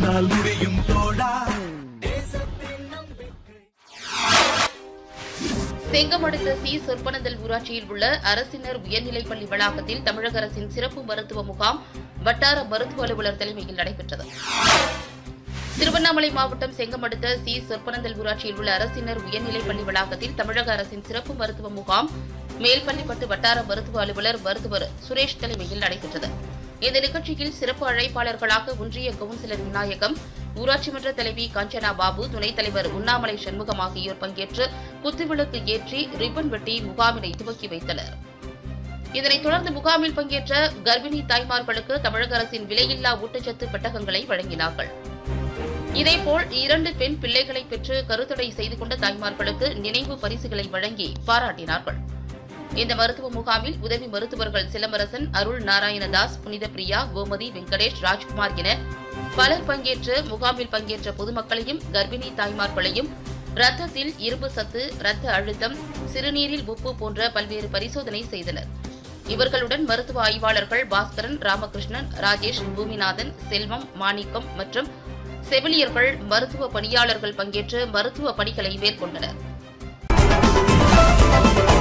உன்னால் முடியும் தோழா செங்கம் அடுத்த சி சொற்பனந்தல் ஊராட்சியில் உள்ள அரசினர் உயர்நிலைப் பள்ளி வளாகத்தில் தமிழக அரசின் சிறப்பு மருத்துவ முகாம் வட்டார மருத்துவ அலுவலர் தலைமையில் நடைபெற்றது திருவண்ணாமலை மாவட்டம் செங்கம் அடுத்த சி சொற்பனந்தல் ஊராட்சியில் உள்ள அரசினர் உயர்நிலைப் பள்ளி வளாகத்தில் தமிழக அரசின் சிறப்பு மருத்துவ முகாம் மேல்பள்ளிப்பட்டு வட்டார மருத்துவ அலுவலர் மருத்துவர் சுரேஷ் தலைமையில் நடைபெற்றது இந்த நிகழ்ச்சியில் சிறப்பு அழைப்பாளர்களாக ஒன்றிய கவுன்சிலர் விநாயகம் ஊராட்சி மன்ற தலைவி காஞ்சனா பாபு துணைத் தலைவர் உண்ணாமலை சண்முகம் ஆகியோர் பங்கேற்று குத்துவிளக்கு ஏற்றி ரிப்பன் வெட்டி முகாமினை துவக்கி வைத்தனர் இதனைத் தொடர்ந்து முகாமில் பங்கேற்ற கர்ப்பிணி தாய்மார்களுக்கு தமிழக அரசின் விலையில்லா ஊட்டச்சத்து பெட்டகங்களை வழங்கினார்கள் இதேபோல் இரண்டு பெண் பிள்ளைகளை பெற்று கருத்தடை செய்து கொண்ட தாய்மார்களுக்கு நினைவு பரிசுகளை வழங்கி பாராட்டினார்கள் இந்த மருத்துவ முகாமில் உதவி மருத்துவர்கள் சிலம்பரசன் அருள் நாராயணதாஸ் புனித பிரியா கோமதி வெங்கடேஷ் ராஜ்குமார் என பலர் பங்கேற்று முகாமில் பங்கேற்ற பொதுமக்களையும் கர்ப்பிணி தாய்மார்களையும் ரத்தத்தில் இரும்பு சத்து ரத்த அழுத்தம் சிறுநீரில் உப்பு போன்ற பல்வேறு பரிசோதனை செய்தனர் இவர்களுடன் மருத்துவ ஆய்வாளர்கள் பாஸ்கரன் ராமகிருஷ்ணன் ராஜேஷ் பூமிநாதன் செல்வம் மாணிக்கம் மற்றும் செவிலியர்கள் மருத்துவ பணியாளர்கள் பங்கேற்று மருத்துவ பணிகளை மேற்கொண்டனர்